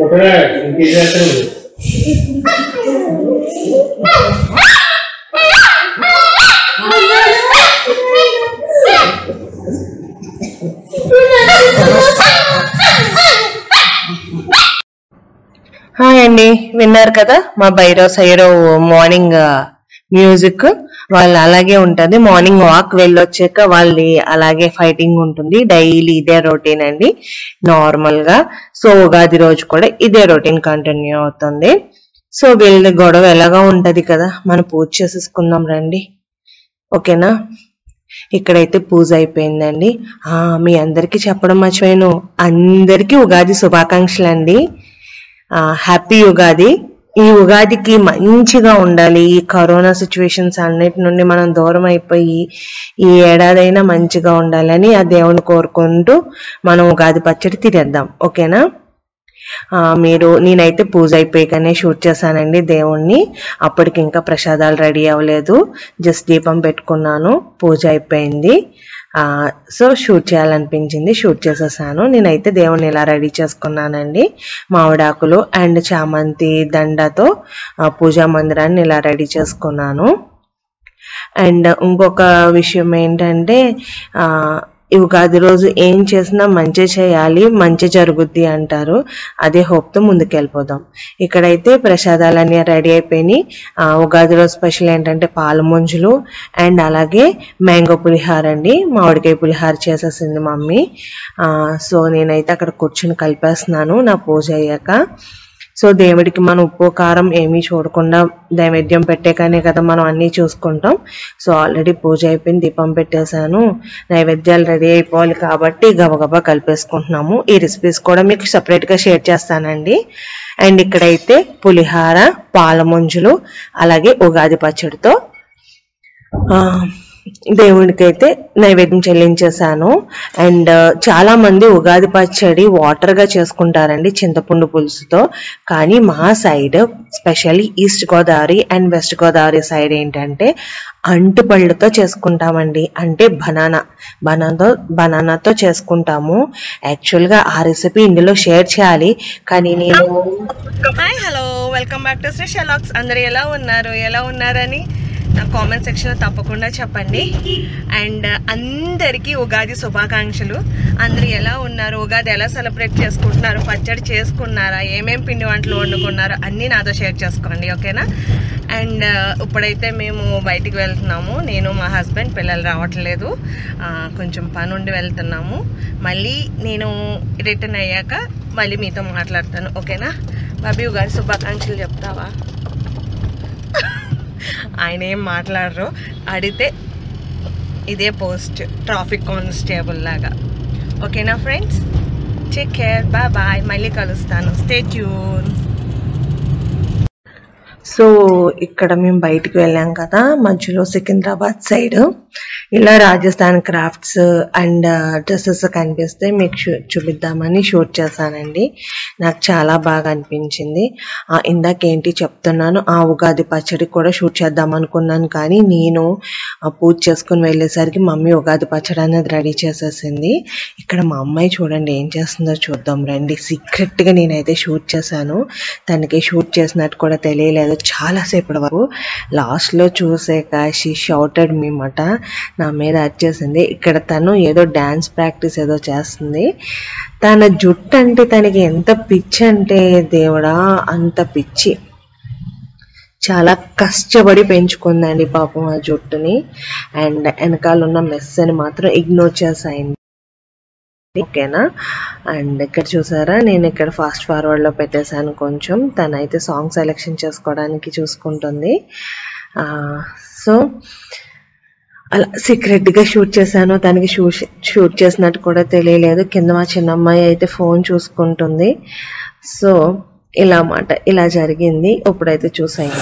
ఒకటే ఇంకేం చేస్తాను హాయ్ అండి విన్నారు కదా మా భైరవ్ సైరవ్ మార్నింగ్ మ్యూజిక్ వాళ్ళు అలాగే ఉంటది మార్నింగ్ వాక్ వెళ్ళొచ్చాక వాళ్ళది అలాగే ఫైటింగ్ ఉంటుంది డైలీ ఇదే రొటీన్ అండి నార్మల్ గా సో ఉగాది రోజు కూడా ఇదే రొటీన్ కంటిన్యూ అవుతుంది సో వీళ్ళ గొడవ ఎలాగా ఉంటది కదా మనం పూజ చేసేసుకుందాం రండి ఓకేనా ఇక్కడైతే పూజ అయిపోయిందండి ఆ మీ అందరికీ చెప్పడం మర్చిపోయాను అందరికీ ఉగాది శుభాకాంక్షలు అండి ఆ, హ్యాపీ ఉగాది ఈ ఉగాదికి మంచిగా ఉండాలి ఈ కరోనా సిచ్యువేషన్స్ అన్నిటి నుండి మనం దూరం అయిపోయి ఈ ఏడాదైనా మంచిగా ఉండాలని ఆ దేవుని కోరుకుంటూ మనం ఉగాది పచ్చడి తినేద్దాం ఓకేనా ఆ, మీరు నేనైతే పూజ అయిపోయాకనే షూట్ చేశానండి దేవుణ్ణి అప్పటికి ఇంకా ప్రసాదాలు రెడీ అవ్వలేదు జస్ట్ దీపం పెట్టుకున్నాను పూజ అయిపోయింది ఆ సో షూట్ చేయాలనిపించింది షూట్ చేసేసాను నేనైతే దేవుణ్ణి ఇలా రెడీ చేసుకున్నానండి మామిడాకులు అండ్ చామంతి దండతో ఆ, పూజా మందిరాన్ని ఇలా రెడీ చేసుకున్నాను అండ్ ఇంకొక విషయం ఏంటంటే ఆ ఈ ఉగాది రోజు ఏం చేసినా మంచి చేయాలి మంచి జరుగుద్ది అంటారు అదే hope తో ముందుకెళ్ళిపోదాం ఇక్కడైతే ప్రసాదాలన్నీ రెడీ అయిపోయినాయి ఆ, ఉగాది రోజు స్పెషల్ ఏంటంటే పాల ముంజులు అండ్ అలాగే మ్యాంగో పులిహార అండి మామిడికాయ పులిహార చేసేసింది మమ్మీ ఆ, సో నేనైతే అక్కడ కూర్చుని కలిపేస్తున్నాను నా పూజ అయ్యాక సో దేవుడికి మనం ఉప్పు కారం ఏమీ చూడకుండా నైవేద్యం పెట్టాకనే కదా మనం అన్నీ చూసుకుంటాం సో ఆల్రెడీ పూజ అయిపోయింది దీపం పెట్టేశాను నైవేద్యాలు రెడీ అయిపోవాలి కాబట్టి గబగబా కలిపేసుకుంటున్నాము ఈ రెసిపీస్ కూడా మీకు separate గా షేర్ చేస్తానండి అండ్ ఇక్కడైతే పులిహార పాల ముంజులు అలాగే ఉగాది పచ్చడితో ఆ, దేవుడికైతే నైవేద్యం చెల్లించేశాను అండ్ చాలా మంది ఉగాది పచ్చడి వాటర్ గా చేసుకుంటారండి చింతపండు పులుసుతో కానీ మా side specially east Godavari and west Godavari side ఏంటంటే అంటుపళ్ళతో చేసుకుంటామండి అంటే బనానా బనానాతో బనానాతో చేసుకుంటాము యాక్చువల్ గా ఆ రెసిపీ ఇందులో షేర్ చేయాలి కానీ నేను hi hello welcome back to Sri షెలాక్స్ అందరు ఎలా ఉన్నారు ఎలా ఉన్నారని నా కామెంట్ సెక్షన్లో తప్పకుండా చెప్పండి అండ్ అందరికీ ఉగాది శుభాకాంక్షలు అందరూ ఎలా ఉన్నారు ఉగాది ఎలా సెలబ్రేట్ చేసుకుంటున్నారు పచ్చడి చేసుకున్నారా ఏమేం పిండి వంటలు వండుకున్నారో అన్నీ నాతో షేర్ చేసుకోండి ఓకేనా అండ్ ఇప్పుడైతే మేము బయటికి వెళ్తున్నాము నేను మా హస్బెండ్ పిల్లలు రావట్లేదు ఆ, కొంచెం పని ఉండి వెళ్తున్నాము మళ్ళీ నేను రిటర్న్ అయ్యాక మళ్ళీ మీతో మాట్లాడతాను ఓకేనా బాబీ ఉగాది శుభాకాంక్షలు చెప్తావా ఆయన ఏం మాట్లాడరు అడిగితే ఇదే పోస్ట్ ట్రాఫిక్ కానిస్టేబుల్ లాగా ఓకేనా friends take care bye bye మళ్ళీ కలుస్తాను స్టే ట్యూన్ సో ఇక్కడ మేము బయటికి వెళ్ళాం కదా మధ్యలో సికింద్రాబాద్ సైడ్ ఇలా రాజస్థాన్ క్రాఫ్ట్స్ అండ్ డ్రెస్సెస్ కనిపిస్తే మీకు చూ- చూపిద్దామని షూట్ చేశానండి నాకు చాలా బాగా అనిపించింది ఆ, ఇందాక ఏంటి చెప్తున్నాను ఆ ఉగాది పచ్చడి కూడా షూట్ చేద్దాం అనుకున్నాను కానీ నేను ఆ, పూజ చేసుకుని వెళ్ళేసరికి మమ్మీ ఉగాది పచ్చడి అనేది రెడీ చేసేసింది ఇక్కడ మా అమ్మాయి చూడండి ఏం చేస్తుందో చూద్దాం రండి సీక్రెట్ గా నేనైతే షూట్ చేశాను తనకి షూట్ చేసినట్టు కూడా తెలియలేదు చాలాసేపటి వరకు లాస్ట్ లో చూసాక షీ షౌటెడ్ మీ మాట నా మీద వచ్చేసింది ఇక్కడ తను ఏదో డాన్స్ ప్రాక్టీస్ ఏదో చేస్తుంది తన జుట్టు అంటే తనకి ఎంత పిచ్చి అంటే దేవుడా అంత పిచ్చి చాలా కష్టపడి పెంచుకుందండి పాపం ఆ జుట్టుని అండ్ వెనకాల ఉన్న మెస్ అని మాత్రం ఇగ్నోర్ చేసాయింది ఓకేనా అండ్ ఇక్కడ చూసారా నేను ఇక్కడ ఫాస్ట్ ఫార్వర్డ్ లో పెట్టేశాను కొంచెం తనైతే సాంగ్ సెలెక్షన్ చేసుకోవడానికి చూసుకుంటుంది ఆ సో అలా సీక్రెట్ గా షూట్ చేశాను తనకి షూట్ షూట్ చేసినట్టు కూడా తెలియలేదు కింద మా చిన్న అమ్మాయి అయితే ఫోన్ చూసుకుంటుంది సో ఇలా మాట ఇలా జరిగింది ఇప్పుడైతే చూసాను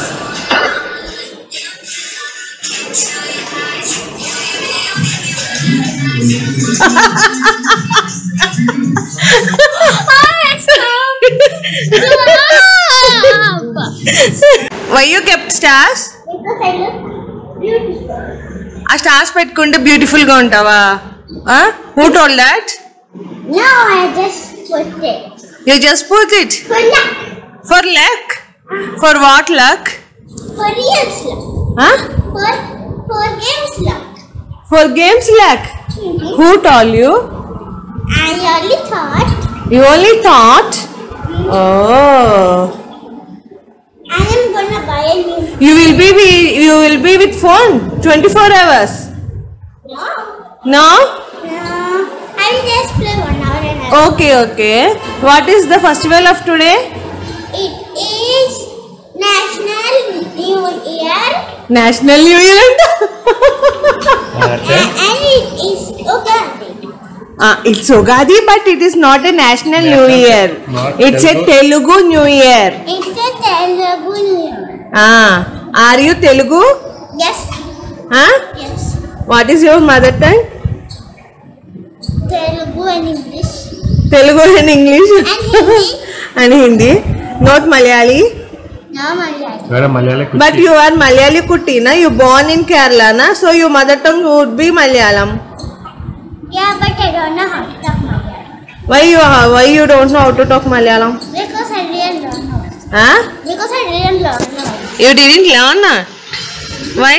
why you kept stars Because I look beautiful. ఆ స్టార్స్ పెట్టుకుంటే బ్యూటిఫుల్ గా ఉంటావా who told that No, I just put it. You just put it. For luck. For luck? For what luck? For real luck. Huh? For for games luck. For games luck. Who told you? I only thought You only thought? Oh. I am gonna buy a new. You will be wi- you will be with phone 24 hours. No. No? No. I will just play one hour and a Okay, okay. What is the festival of today? It is National New Year National New Year. and, and it is Ugandi. uh, it's Ugadi, but it is not a national New National- Year. not It's a Telugu. Telugu New Year. It's a Telugu New Year. Ah, are you Telugu? Yes. Huh? Yes. What is your mother tongue? Telugu and English. Telugu and English And Hindi. and Hindi. Not Malayali. No Malayalam. వేరే మలయాళ But you are Malayali Kuttina. You born in Kerala, na? So your mother tongue would be Malayalam. Yeah, but I don't know how to talk Malayalam. Why you why you don't know how to talk Malayalam? Because I didn't learn how. Huh? Because I didn't learn how. You didn't learn, na? Why?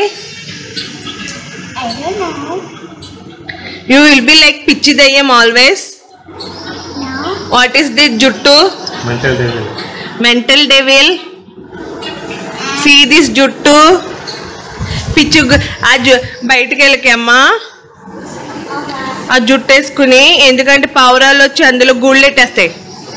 I don't know. You will be like Pichi Dayam always. No. What is this juttu? Mental devil Mental devil. See this juttu. పిచ్చు గు- ఆ జు బయటికి వెళ్ళకమ్మా ఆ జుట్టు వేసుకుని ఎందుకంటే పావురాలు వచ్చి అందులో గుళ్ళెట్టేస్తాయి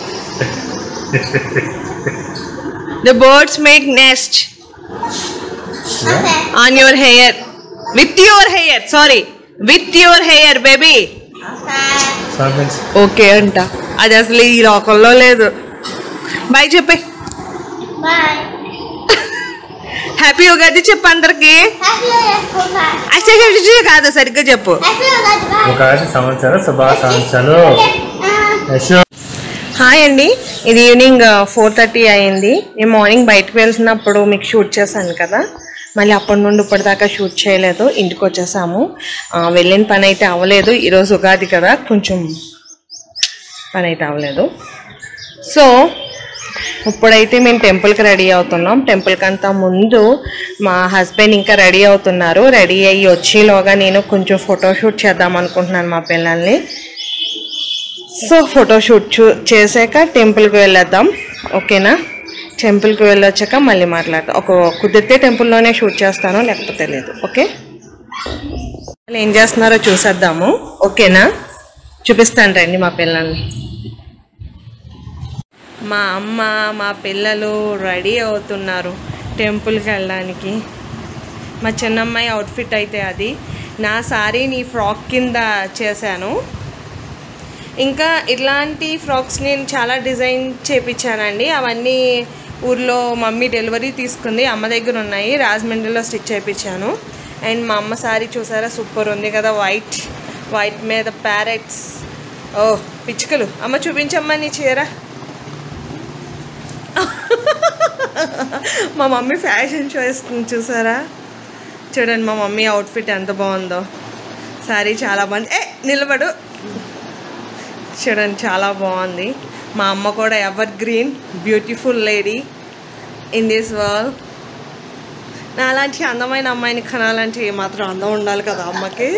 the birds make nest Okay. On your hair with your hair sorry with your hair baby Okay. సార్బెన్స్ ఓకే అంట అది అసలు ఈ లోకంలో లేదు బాయ్ చెప్పే Bye. హ్యాపీ ఉగాది చెప్పు అందరికి Happy Ugadi. అసలు కాదు సరిగ్గా చెప్పు Happy Ugadi. Bye. ఒక ఐదు సంవత్సరాలు శుభాకాంక్షలు Okay. Uh, యశో హాయ్ అండి ఇది ఈవినింగ్ ఫోర్ థర్టీ అయింది నేను మార్నింగ్ బయటకు వెళ్తున్నప్పుడు మీకు షూట్ చేశాను కదా మళ్ళీ అప్పటి నుండి ఇప్పటిదాకా షూట్ చేయలేదు ఇంటికి వచ్చేసాము ఆ, వెళ్ళిన పని అయితే అవ్వలేదు ఈరోజు ఉగాది కదా కొంచెం పని అయితే అవ్వలేదు సో ఇప్పుడైతే మేము టెంపుల్కి రెడీ అవుతున్నాం టెంపుల్కి అంతా ముందు మా హస్బెండ్ ఇంకా రెడీ అవుతున్నారు రెడీ అయ్యి వచ్చేలోగా నేను కొంచెం ఫోటోషూట్ చేద్దాం అనుకుంటున్నాను మా పిల్లల్ని సో ఫోటోషూట్ చూ చేసాక టెంపుల్కి వెళ్ళొద్దాం ఓకేనా టెంపుల్కి వెళ్ళొచ్చాక మళ్ళీ మాట్లాడతాం ఒక కుదిరితే టెంపుల్లోనే షూట్ చేస్తాను లేకపోతే లేదు ఓకే వాళ్ళు ఏం చేస్తున్నారో చూసేద్దాము ఓకేనా చూపిస్తాను రండి మా పిల్లల్ని మా అమ్మ మా పిల్లలు రెడీ అవుతున్నారు టెంపుల్కి వెళ్ళడానికి మా చిన్నమ్మాయి అవుట్ఫిట్ అయితే అది నా సారీ నీ ఫ్రాక్ కింద చేశాను ఇంకా ఇట్లాంటి ఫ్రాక్స్ నేను చాలా డిజైన్ చేపించానండి అవన్నీ ఊర్లో మమ్మీ డెలివరీ తీసుకుంది అమ్మ దగ్గర ఉన్నాయి రాజమండ్రిలో స్టిచ్ చేయించాను అండ్ మా అమ్మ సారీ చూసారా సూపర్ ఉంది కదా వైట్ వైట్ మీద ప్యారెట్స్ ఓ పిచ్చుకలు అమ్మ చూపించమ్మా నీ చీర మా మమ్మీ ఫ్యాషన్ షో ఇస్తుంది చూసారా చూడండి మా మమ్మీ అవుట్ఫిట్ ఎంత బాగుందో సారీ చాలా బాగుంది ఏ నిలబడు చూడండి చాలా బాగుంది మా అమ్మ కూడా ever green beautiful lady in this world నా అలాంటి అందమైన అమ్మాయిని కనాలంటే ఏమాత్రం అందం ఉండాలి కదా అమ్మకి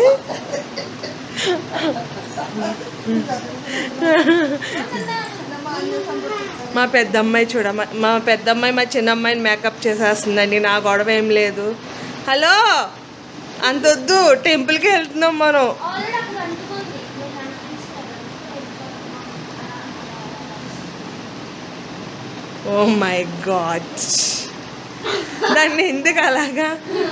మా పెద్ద అమ్మాయి చూడ మా పెద్ద అమ్మాయి మా చిన్న అమ్మాయిని మేకప్ చేసేస్తుందండి నా గొడవ ఏం లేదు హలో అంతొద్దు టెంపుల్కి వెళ్తున్నాం మనం ఓ మై గాడ్ దాన్ని ఎందుకు అలాగా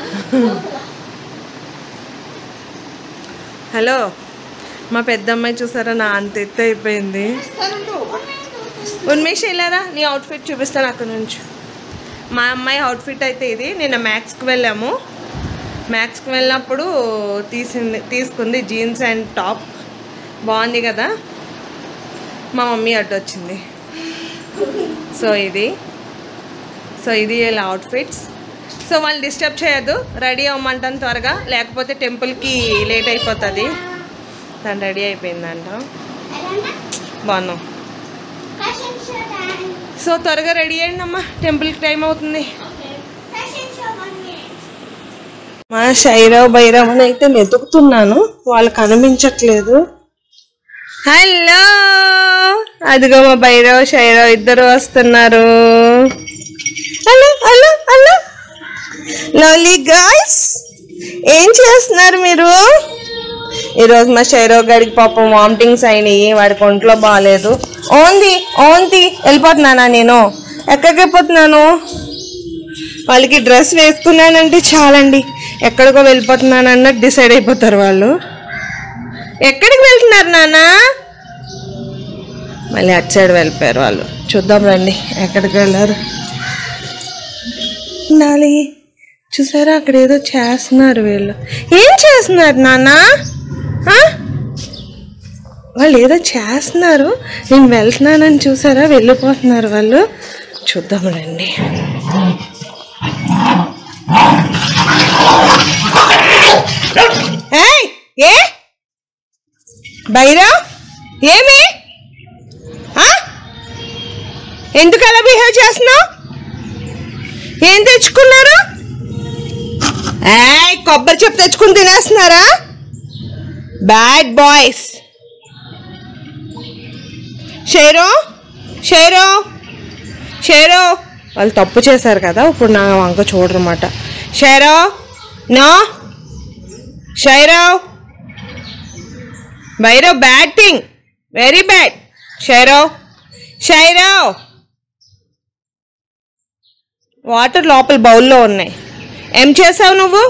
హలో మా పెద్దమ్మాయి చూసారా నా అంత ఎత్తు అయిపోయింది ఉన్మేష్ వెళ్ళారా నీ అవుట్ఫిట్ చూపిస్తాను అక్కడ నుంచి మా అమ్మాయి అవుట్ఫిట్ అయితే ఇది నిన్న మ్యాక్స్కి వెళ్ళాము మ్యాక్స్కి వెళ్ళినప్పుడు తీసింది తీసుకుంది జీన్స్ అండ్ టాప్ బాగుంది కదా మా మమ్మీ అడ్డు వచ్చింది సో ఇది సో ఇది ఇలా అవుట్ఫిట్స్ సో వాళ్ళు డిస్టర్బ్ చేయొద్దు రెడీ అవ్వమంటాను త్వరగా లేకపోతే టెంపుల్కి లేట్ అయిపోతుంది తను రెడీ అయిపోయిందంట బాగున్నాం ఫ్యాషన్ షో టైం సో త్వరగా రెడీ అయ్యండి అమ్మా టెంపుల్కి టైం అవుతుంది ఫ్యాషన్ షో వన్ మినిట్ మా శైరవ్ భైరవ్ అని అయితే వెతుకుతున్నాను వాళ్ళు కనిపించట్లేదు హలో అదిగో మా భైరవ్ శైరవ్ ఇద్దరు వస్తున్నారు hello hello hello lovely girls ఏం చేస్తున్నారు మీరు ఈరోజు మా శైరవ్ గడికి పాపం వామిటింగ్స్ అయినాయి వాడికి ఒంట్లో బాగాలేదు ఓంది ఓంది వెళ్ళిపోతున్నానా నేను ఎక్కడికి వెళ్ళిపోతున్నాను వాళ్ళకి డ్రెస్ వేసుకున్నానంటే చాలండి ఎక్కడికో వెళ్ళిపోతున్నాను అన్నట్టు డిసైడ్ అయిపోతారు వాళ్ళు ఎక్కడికి వెళ్తున్నారు నాన్న మళ్ళీ అటు సైడ్ వెళ్ళిపోయారు వాళ్ళు చూద్దాం రండి ఎక్కడికి వెళ్ళారు ఉండాలి చూసారా అక్కడ ఏదో చేస్తున్నారు వీళ్ళు ఏం చేస్తున్నారు నాన్న ఆ? వాళ్ళు ఏదో చేస్తున్నారు నేను వెళ్తున్నానని చూసారా వెళ్ళిపోతున్నారు వాళ్ళు చూద్దాం రండి ఏయ్ ఏ బైరా ఏమి ఆ? ఎందుకు అలా బిహేవ్ చేస్తున్నావు ఏం తెచ్చుకున్నారు ఏయ్ కొబ్బరి చెప్పు తెచ్చుకుని తినేస్తున్నారా బ్యాడ్ బాయ్స్ షేరో షేరో షేరో వాళ్ళు తప్పు చేశారు కదా ఇప్పుడు నా వంక చూడరన్నమాట షేరో no Shairav Bhairav bad thing very bad Shairav Shairav water లోపల బౌల్లో ఉన్నాయి ఏం చేసావు నువ్వు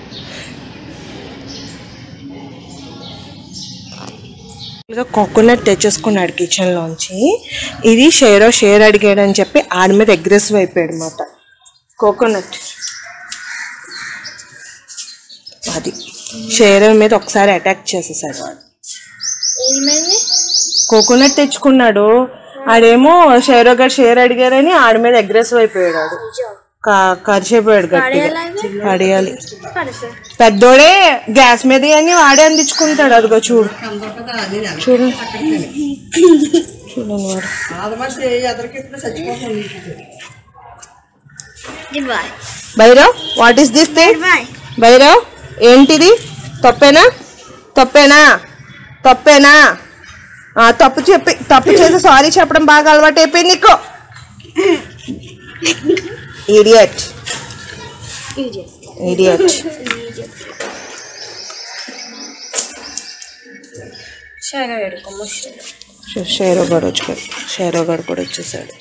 కోకోనట్ తెచ్చేసుకున్నాడు కిచెన్లోంచి ఇది షేరో షేర్ అడిగాడు అని చెప్పి ఆడి మీద అగ్రెసివ్ అయిపోయాడు అనమాట కోకోనట్ అది షేర్ మీద ఒకసారి అటాక్ చేసేసాడు వాడు ఏమైంది కోకోనట్ తెచ్చుకున్నాడు ఆడేమో షేరో గారు షేర్ అడిగారని ఆడి మీద అగ్రెసివ్ అయిపోయాడు ఆడు కా- కరిచిపోయాడు గట్టిగా పడేయాలి పెద్దోడే గ్యాస్ మీద అని వాడే అందించుకుంటాడు అదిగో చూడు చూడు చూడండి వాడు good bye Bhairav what is this thing bye Bhairav ఏంటిది తప్పేనా తప్పేనా తప్పేనా ఆ, తప్పు చెప్పి తప్పు చేసి సారీ చెప్పడం బాగా అలవాటు అయిపోయింది నీకు ఇడియట్ ఇడియట్ షేరో గారు వచ్చాడు షేరో గారు కూడా వచ్చేసాడు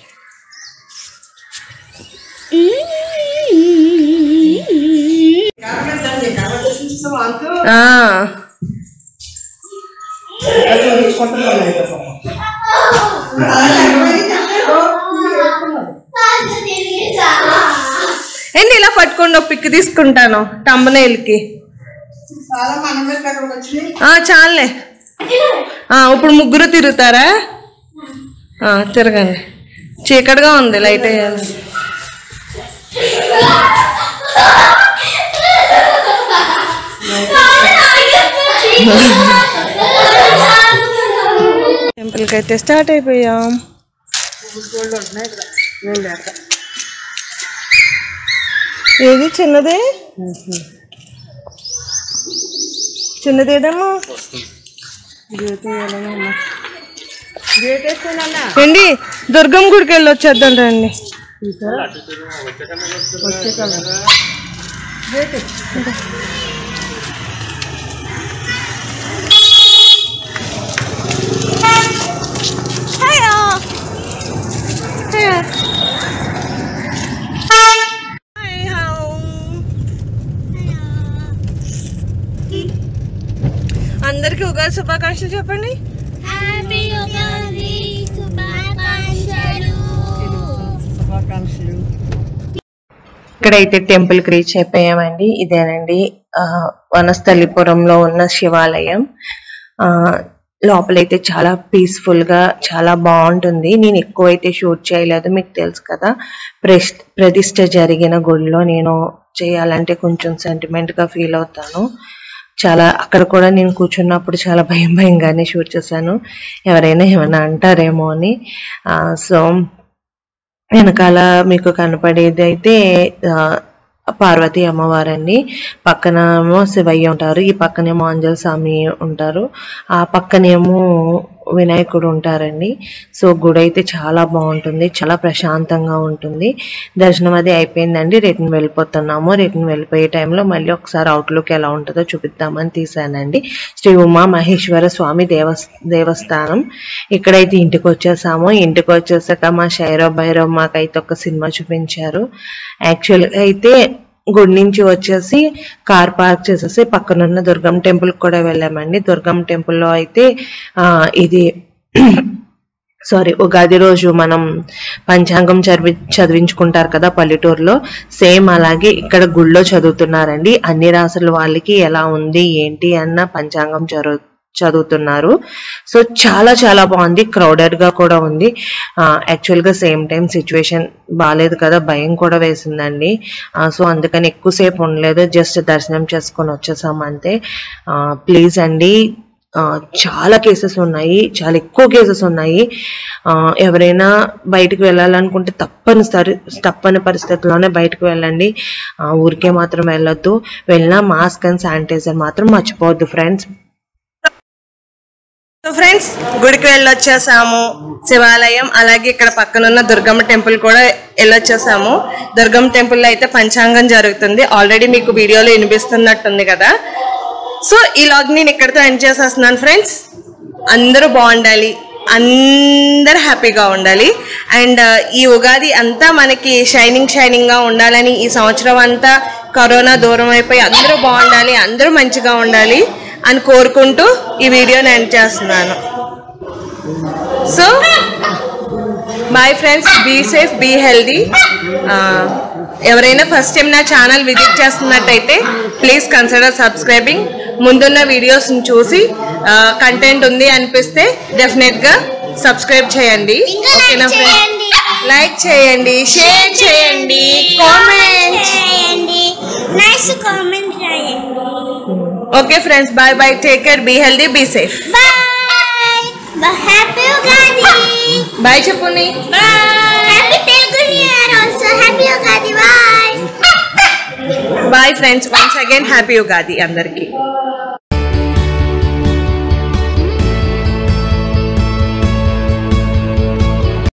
ఆ. ఏంటి ఇలా పట్టుకోండి ఒక పిక్ తీసుకుంటాను టంబనేల్కి ఆ, చాలులే ఆ, ఇప్పుడు ముగ్గురు తిరుగుతారా ఆ, తిరగండి చీకటిగా ఉంది లైట్ వేయాలి టెంపుల్కి అయితే స్టార్ట్ అయిపోయాం ఏది చిన్నదే చిన్నది ఏదమ్మా రండి దుర్గం గుడికి వెళ్ళి వచ్చేద్దాం రండి అందరికి ఉగాది శుభాకాంక్షలు చెప్పండి హ్యాపీ ఉగాది శుభాకాంక్షలు ఇక్కడైతే టెంపుల్ కి రీచ్ అయిపోయామండి ఇదేనండి ఆ, వనస్థలిపురంలో ఉన్న శివాలయం ఆ లోపలైతే చాలా పీస్ఫుల్ గా చాలా బాగుంటుంది నేను ఎక్కువైతే షూట్ చేయలేదు మీకు తెలుసు కదా ప్రెస్- ప్రతిష్ఠ జరిగిన గుడిలో నేను చేయాలంటే కొంచెం సెంటిమెంట్ గా ఫీల్ అవుతాను చాలా అక్కడ కూడా నేను కూర్చున్నప్పుడు చాలా భయం భయంగానే షూట్ చేశాను ఎవరైనా ఏమైనా అంటారేమో అని సో వెనకాల మీకు కనపడేది అయితే ఆ, పార్వతీ అమ్మవారండి పక్కనేమో శివయ్య ఉంటారు ఈ పక్కనేమో ఆంజల స్వామి ఉంటారు ఆ పక్కనేమో వినాయకుడు ఉంటారండి సో గుడి అయితే చాలా బాగుంటుంది చాలా ప్రశాంతంగా ఉంటుంది దర్శనం అది అయిపోయిందండి రిటర్న్ వెళ్ళిపోతున్నాము రిటర్న్ వెళ్ళిపోయే టైంలో మళ్ళీ ఒకసారి అవుట్లుక్ ఎలా ఉంటుందో చూపిద్దామని తీసానండి శ్రీ ఉమా మహేశ్వర స్వామి దేవస్ దేవస్థానం ఇక్కడైతే ఇంటికి వచ్చేసాము ఇంటికి వచ్చేసాక మా షైరో భైరో మాకైతే ఒక సినిమా చూపించారు యాక్చువల్గా అయితే గుడి నుంచి వచ్చేసి కార్ పార్క్ చేసేసి పక్కనున్న దుర్గం టెంపుల్ కూడా వెళ్ళామండి దుర్గం టెంపుల్లో అయితే ఆ, ఇది సారీ ఉగాది రోజు మనం పంచాంగం చదివి చదివించుకుంటారు కదా పల్లెటూరులో సేమ్ అలాగే ఇక్కడ గుళ్ళో చదువుతున్నారండి అన్ని రాసుల వాళ్ళకి ఎలా ఉంది ఏంటి అన్న పంచాంగం చదువు చదువుతున్నారు సో చాలా చాలా బాగుంది క్రౌడెడ్ గా కూడా ఉంది యాక్చువల్ గా సేమ్ టైం సిచ్యువేషన్ బాగాలేదు కదా భయం కూడా వేసిందండి సో అందుకని ఎక్కువసేపు ఉండలేదు జస్ట్ దర్శనం చేసుకొని వచ్చేసాం అంతే ప్లీజ్ అండి ఆ, చాలా కేసెస్ ఉన్నాయి చాలా ఎక్కువ కేసెస్ ఉన్నాయి ఆ, ఎవరైనా బయటకు వెళ్ళాలనుకుంటే తప్పనిసరి తప్పని పరిస్థితుల్లోనే బయటకు వెళ్ళండి ఆ, ఊరికే మాత్రం వెళ్ళొద్దు వెళ్ళినా మాస్క్ అండ్ శానిటైజర్ మాత్రం మర్చిపోవద్దు ఫ్రెండ్స్ సో ఫ్రెండ్స్ గుడికి వెళ్ళొచ్చేసాము శివాలయం అలాగే ఇక్కడ పక్కనున్న దుర్గమ్మ టెంపుల్ కూడా వెళ్ళొచ్చేసాము దుర్గమ్మ టెంపుల్లో అయితే పంచాంగం జరుగుతుంది ఆల్రెడీ మీకు వీడియోలో వినిపిస్తున్నట్టుంది కదా సో ఈ లాగ్ నేను ఇక్కడితో ఎండ్ చేసేస్తున్నాను ఫ్రెండ్స్ అందరూ బాగుండాలి అందరూ హ్యాపీగా ఉండాలి అండ్ ఈ ఉగాది అంతా మనకి షైనింగ్ షైనింగ్ గా ఉండాలని ఈ సంవత్సరం అంతా కరోనా దూరం అయిపోయి అందరూ బాగుండాలి అందరూ మంచిగా ఉండాలి అని కోరుకుంటూ ఈ వీడియోని ఎండ్ చేస్తున్నాను so bye friends be safe be healthy ఎవరైనా ఫస్ట్ టైం నా ఛానల్ విజిట్ చేస్తున్నట్టయితే ప్లీజ్ కన్సిడర్ సబ్స్క్రైబింగ్ ముందున్న వీడియోస్ని చూసి కంటెంట్ ఉంది అనిపిస్తే డెఫినెట్గా సబ్స్క్రైబ్ చేయండి ఇంకా ఓకేనా like ఫ్రెండ్స్ చేయండి. లైక్ చేయండి షేర్ చేయండి కామెంట్ చేయండి నైస్ కామెంట్ రాయండి okay friends bye bye take care be healthy be safe bye happy Ugadi bye చెప్పుని happy Telugu new year also happy Ugadi bye bye friends once again happy Ugadi అందరికీ